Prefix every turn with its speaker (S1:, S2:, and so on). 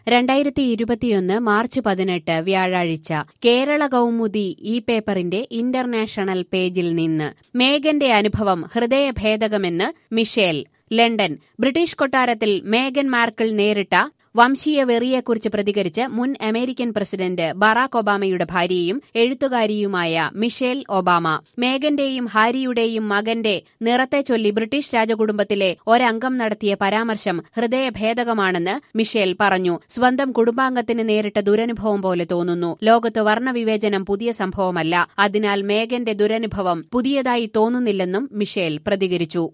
S1: രണ്ടായിരത്തി ഇരുപത്തിയൊന്ന് മാർച്ച് പതിനെട്ട് വ്യാഴാഴ്ച കേരള കൗമുദി ഈ പേപ്പറിന്റെ ഇന്റർനാഷണൽ പേജിൽ നിന്ന് മേഗന്റെ അനുഭവം ഹൃദയഭേദകമെന്ന് മിഷേൽ ലണ്ടൻ ബ്രിട്ടീഷ് കൊട്ടാരത്തിൽ മേഗൻ മാർക്കിൾ നേരിട്ട വംശീയ വെറിയെക്കുറിച്ച് പ്രതികരിച്ച് മുൻ അമേരിക്കൻ പ്രസിഡന്റ് ബറാക് ഒബാമയുടെ ഭാര്യയും എഴുത്തുകാരിയുമായ മിഷേൽ ഒബാമ മേഗന്റെയും ഹാരിയുടെയും മകന്റെ നിറത്തെ ചൊല്ലി ബ്രിട്ടീഷ് രാജകുടുംബത്തിലെ ഒരംഗം നടത്തിയ പരാമർശം ഹൃദയഭേദകമാണെന്ന് മിഷേൽ പറഞ്ഞു സ്വന്തം കുടുംബാംഗത്തിന് നേരിട്ട ദുരനുഭവം പോലെ തോന്നുന്നു ലോകത്ത് വർണ്ണവിവേചനം പുതിയ സംഭവമല്ല അതിനാൽ മേഗന്റെ ദുരനുഭവം പുതിയതായി തോന്നുന്നില്ലെന്നും മിഷേൽ പ്രതികരിച്ചു